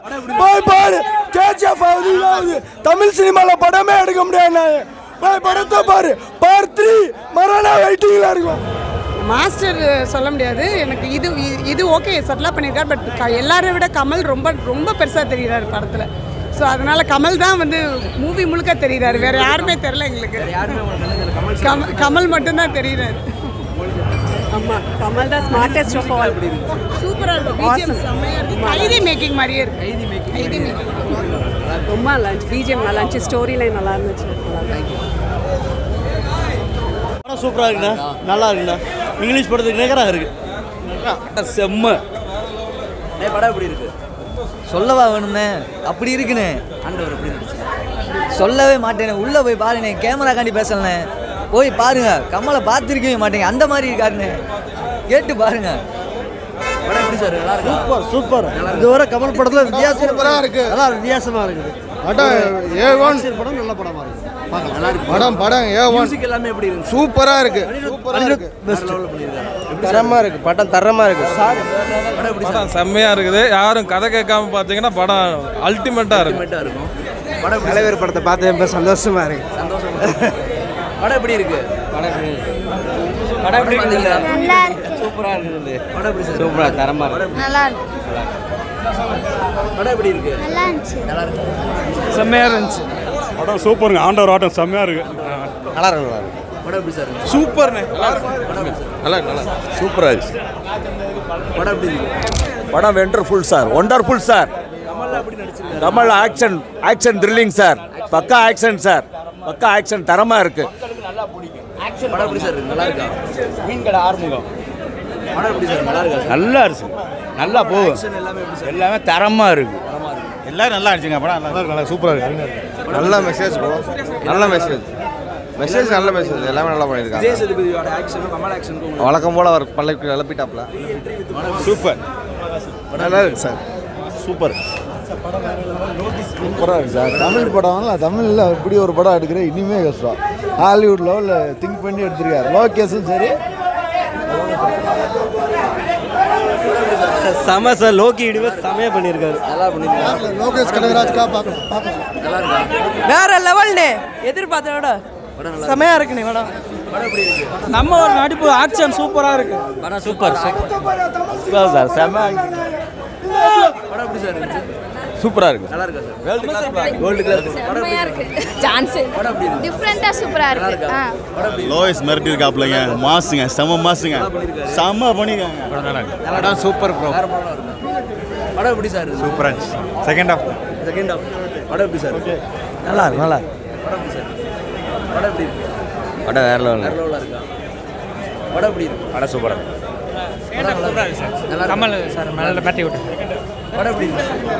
போய் பாரு கேஜிஎஃப் ஆகுது இதாகுது தமிழ் சினிமாவில் படமே எடுக்க முடியாது நான் போய் படத்தை பாரு பார்ட் த்ரீ மறுநாள் வெயிட்டிங்கில் இருக்கும் மாஸ்டர் சொல்ல முடியாது எனக்கு இது இ- இது ஓகே செட்டிலாக பண்ணியிருக்காரு பட் எல்லாரை விட கமல் ரொம்ப ரொம்ப பெருசாக தெரிகிறாரு படத்தில் ஸோ அதனால கமல் தான் வந்து மூவி முழுக்க தெரிகிறாரு வேற யாருமே தெரில எங்களுக்கு கமல் கமல் மட்டும்தான் தெரிகிறாரு ஆமாம் கமல் தான் ஸ்மார்ட்டஸ்ட் ஆஃப் ஆல் சூப்பராக இருக்கும் பிஜிஎம் செம்மையாக இருக்கு கைதி மேக்கிங் மாதிரியே இருக்கு கைதி மேக்கிங் கைதி மேக்கிங் ரொம்ப நல்லா இருந்துச்சு பிஜிஎம் நல்லா இருந்துச்சு ஸ்டோரி லைன் நல்லா இருந்துச்சு நல்லா இருந்துச்சு. படம் சூப்பராக இருக்குண்ணா நல்லா இருக்குண்ணா இங்கிலீஷ் படத்துக்கு நிகராக இருக்கு செம்ம படம் எப்படி இருக்கு சொல்லவா வேணும்னே அப்படி இருக்குண்ணே ஆண்டவர் எப்படி இருந்துச்சு சொல்லவே மாட்டேனே உள்ளே போய் பாருண்ணே கேமரா காண்டி பேசலண்ணே போய் பாருங்க கமலை பார்த்துருக்கவே மாட்டேங்க அந்த மாதிரி இருக்காருண்ணே கேட்டு பாருங்க படம் எப்படி சார் நல்லா இருக்கா சூப்பர் சூப்பர் இதுவரை கமல் படத்தில் வித்தியாசம் சூப்பராக இருக்கு நல்லா வித்தியாசமாக இருக்குது படம் ஏ ஒன் படம் நல்ல படமாக இருக்கு நல்லா இருக்கு படம் படம் ஏ ஒன் மியூசிக் எல்லாமே எப்படி இருக்கு சூப்பராக இருக்கு சூப்பராக இருக்கு லெவலில் பண்ணியிருக்காரு தரமாக இருக்கு படம் தரமாக இருக்கு படம் எப்படி படம் செம்மையாக இருக்குது யாரும் கதை கேட்காம பார்த்தீங்கன்னா படம் அல்டிமேட்டாக இருக்கும் செம்மையாக இருக்கும் படம் எப்படி தலைவர் படத்தை பார்த்து ரொம்ப சந்தோஷமா இருக்கு சந்தோஷம் படம் எப்படி இருக்கு படம் எப்படி இருக்குதுல்ல? நல்லா இருக்கு சூப்பராக இருக்குது படம் எப்படி சார் சூப்பராக தரமாக இருக்கு நல்லா இருக்கு படம் எப்படி இருக்கு நல்லா இருந்துச்சு நல்லா இருக்கு செம்மையாக இருந்துச்சு படம் சூப்பருங்க ஆண்டவர் ஆட்டம் செம்மையாக இருக்கு நல்லா இருக்கு நல்லா இருக்கு படம் எப்படி சார் இருக்கு? சூப்பர்ண்ணே படம் எப்படி சார் நல்லா இருக்கு நல்லா சூப்பராக இருக்கு படம் எப்படி இருக்கு படம் wonderful sir wonderful sir Kamal action action thrilling sir பக்கா ஆக்ஷன் சார் பக்கா ஆக்ஷன் தரமாக இருக்கு படம் எப்படி சார் இருக்கு நல்லா இருக்கா மீன் கடை ஆறுமுகம் படம் எப்படி சார் நல்லா இருக்கா சார் நல்லா இருக்கு நல்லா போகும் Action எல்லாமே எப்படி சார் எல்லாமே தரமாக இருக்கு எல்லாரும் நல்லா இருந்துச்சுங்க படம் நல்லா இருக்கு நல்லா சூப்பராக இருக்கு நல்ல மெசேஜ் ப்ரோ நல்ல மெசேஜ் மெசேஜ் நல்ல மெசேஜ் எல்லாமே நல்லா பண்ணியிருக்காங்க விஜய் சேதுபதியோட ஆக்ஷனும் கமல் ஆக்ஷனுக்கும் வழக்கம் போல அவர் பல்லக்கு கிளப்பிட்டாப்ல சூப்பர் நல்லா இருக்கு சார் சூப்பர் சூப்பராக இருக்கு சார் தமிழ் படம் தமிழில் இப்படி ஒரு படம் எடுக்கிற இனிமே கஷ்டம் ஹாலிவுட் லெவலில் திங்க் பண்ணி எடுத்திருக்காரு லோகேஷும் சரி செம சார் லோக்கி இடிவே செமையாக பண்ணியிருக்காரு நல்லா பண்ணிருக்காங்க லோகேஷ் கனகராஜ் பார்க்கலாம் நல்லா இருக்கா வேற லெவல்னே எதிர்பார்த்தத விட படம் நல்லா செமையா இருக்குண்ணே படம் படம் எப்படி இருக்கு நம்ம ஒரு நடிப்பு ஆக்ஷன் சூப்பராக இருக்கு படம் சூப்பர் சூப்பர் சார் செம படம் எப்படி சார் இருந்துச்சு சூப்பராக இருக்கு நல்லா இருக்கா சார் கோல்டு கிளாஸ் படம் எப்படி செம்மையா இருக்கு சான்ஸ் படம் எப்படி இருக்கு டிஃப்ரெண்டா சூப்பரா நல்லா இருக்கு இருக்கா ஆ படம் எப்படி லோயஸ் மிரட்டி இருக்காப்லங்க மாசுங்க செம மாசுங்க செம்ம பண்ணிருக்காங்க படம் சூப்பர் ப்ரோ வேற படம் இருக்கா படம் எப்படி சார் இருக்கு சூப்பராக இருந்துச்சு செகண்ட் ஹாஃப் செகண்ட் ஹாஃப் படம் எப்படி சார் இருக்கு நல்லா இருக்கு நல்லா படம் எப்படி சார் படம் எப்படி இருக்கு படம் வேற வேற லெவலில் இருக்கா படம் எப்படி இருக்கு படம் சூப்பராக இருக்கு படம் நல்லா இருக்கு நல்லா இருக்கு. கமல் சார் மேலே பேட்டி விட்டு படம் எப்படி இருக்கு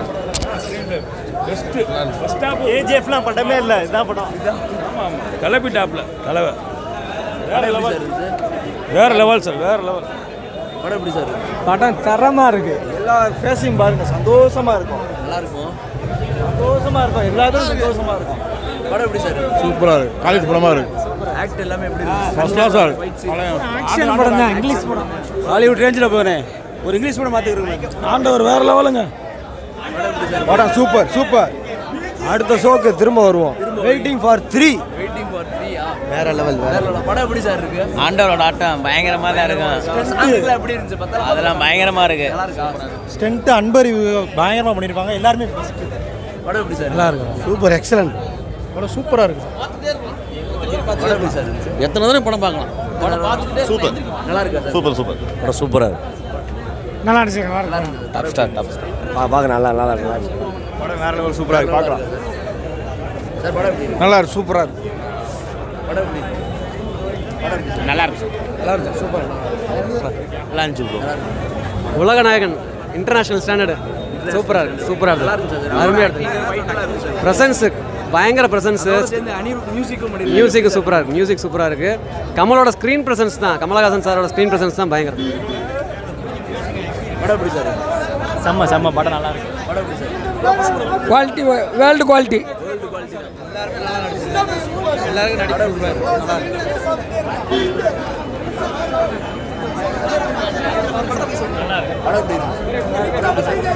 ஏஜிஎஃப்லாம் படமே இல்லை இதான் படம் கிளப்பிட்டாப்ல தலைவர் படம் எப்படி சார் இருந்துச்சு வேற லெவல் சார் வேற லெவல் படம் எப்படி சார் இருக்கு படம் தரமாக இருக்கு எல்லா ஃபேஸையும் பாருங்க சந்தோஷமா இருக்கும் நல்லா இருக்கும் சந்தோஷமா இருக்கும் எல்லாத்துக்கும் சந்தோஷமா இருக்கும் படம் எப்படி சார் இருக்கு சூப்பராக இருக்கு காலேஜ் படமாக இருக்கு ஆக்ட் எல்லாமே எப்படி இருக்கு ஃபர்ஸ்ட் கிளாஸாக இருக்கு Fight scene. ஆக்ஷன் படம் தான் இங்கிலீஷ் படம் ஹாலிவுட் ரேஞ்சில் போகிறேன் ஒரு இங்கிலீஷ் படம் பார்த்துக்கிறோம் ஆண்டவர் வேற லெவலுங்க படம் சூப்பர் சூப்பர் அடுத்த ஷோக்கு திரும்ப வருவோம் waiting for three waiting for three வேற லெவல் வேற level. படம் எப்படி சார் இருக்கு ஆண்டவரோட ஆட்டம் பயங்கரமாக தான் இருக்கும் சாங்ஸ்லாம் எப்படி இருந்துச்சு பத்தா அதெல்லாம் பயங்கரமாக இருக்கு நல்லா இருக்கா ஸ்டென்ட்டு அன்பறிவு பயங்கரமாக பண்ணியிருப்பாங்க எல்லாருமே படம் எப்படி சார் நல்லா இருக்கும் சூப்பர் எக்ஸலண்ட் படம் சூப்பராக இருக்கு படம் எப்படி சார் இருந்துச்சு எத்தனை தடவை படம் பார்க்கலாம் படம் பார்த்துட்டு சூப்பர் நல்லா இருக்கா சார் சூப்பர் சூப்பர் படம் சூப்பராக இருக்கு நல்லா இருந்துச்சு நல்லா இருந்தது டாப் ஸ்டார் டாப் ஸ்டார் பார்க்க நல்லா நல்லா இருக்கு படம் வேற லெவல் சூப்பராக இருக்கு பார்க்கலாம் சார் படம் எப்படி இருக்கு நல்லா இருக்கு சூப்பராக இருக்கு படம் எப்படி இருக்கு படம் எப்படி இருக்கு? நல்லா இருக்கு நல்லா இருக்கு சூப்பர் நல்லா இருந்துச்சு ப்ரோ உலக நாயகன் இன்டர்நேஷனல் ஸ்டாண்டர்டு சூப்பராக இருக்கு சூப்பராக நல்லா இருக்கு இருந்துச்சு சார் அருமையாக இருக்கு ஃபைட் நல்லா இருந்துச்சு சார் ப்ரெசன்ஸு பயங்கர ப்ரெசன்ஸு அதோட சேர்ந்து அணி மியூசிக்கும் பண்ணி மியூசிக் சூப்பராக இருக்கு மியூசிக் சூப்பராக இருக்கு கமலோட ஸ்க்ரீன் ப்ரெசன்ஸ் தான் கமலஹாசன் சாரோட ஸ்க்ரீன் ப்ரெசன்ஸ் தான் பயங்கரம் படம் எப்படி சார் செம்ம செம்ம படம் நல்லா இருக்கு படம் எப்படி சார் குவாலிட்டி வேர்ல்டு குவாலிட்டி எல்லாருக்கும் நடிப்பு நல்லா இருக்கு படம் எப்படி இருக்கு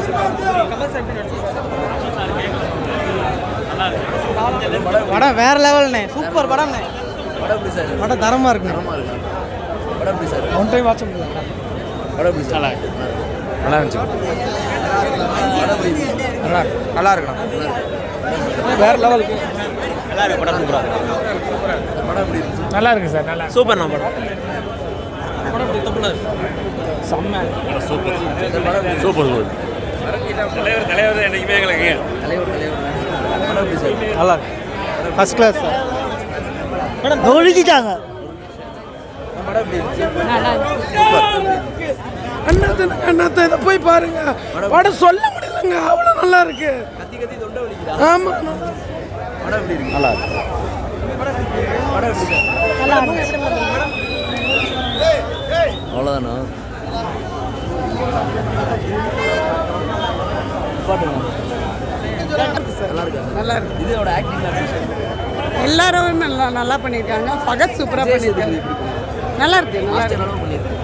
படம் வேற லெவல்ண்ணே சூப்பர் படம்ண்ணே படம் எப்படி சார் படம் தரமா இருக்கு தரமா இருக்கு படம் எப்படி சார் ஒன் டைம் வாட்ச் முடியல படம் எப்படி சார் நல்லா இருந்துச்சு படம் எப்படி இருக்கு நல்லா நல்லா இருக்கணும் வேற லெவல் நல்லா இருக்கு படம் சூப்பரா படம் எப்படி இருக்கு நல்லா இருக்கு சார் நல்லா சூப்பர் நான் படம் சூப்பர் சூப்பர் தலைவர் தலைவர் என்னைக்குமே எங்களுக்கு தலைவர் தலைவர் படம் எப்படி சார் நல்லா இருக்கு ஃபர்ஸ்ட் கிளாஸ் சார் ஒழுகிட்டாங்க படம் எப்படி இருக்கு நல்லா அண்ணாத்த அண்ணாத்த இதை போய் பாருங்க படம் சொல்ல முடியலங்க அவ்வளோ நல்லா இருக்கு கத்தி கத்தி தொண்டை வலிக்குதா ஆமா படம் எப்படி இருக்கு நல்லா இருக்கு படம் எப்படி சார் அவ்வளோதானா நல்லா இருக்கா நல்லா இருக்கு இதோட ஆக்டிங் எப்படி சார் எல்லாரும் நல்லா நல்லா பண்ணியிருக்காங்க ஃபகத் சூப்பராக பண்ணியிருக்காங்க நல்லா இருக்கு நல்லா இருக்கு மாஸ்டர் அளவு பண்ணியிருக்கேன்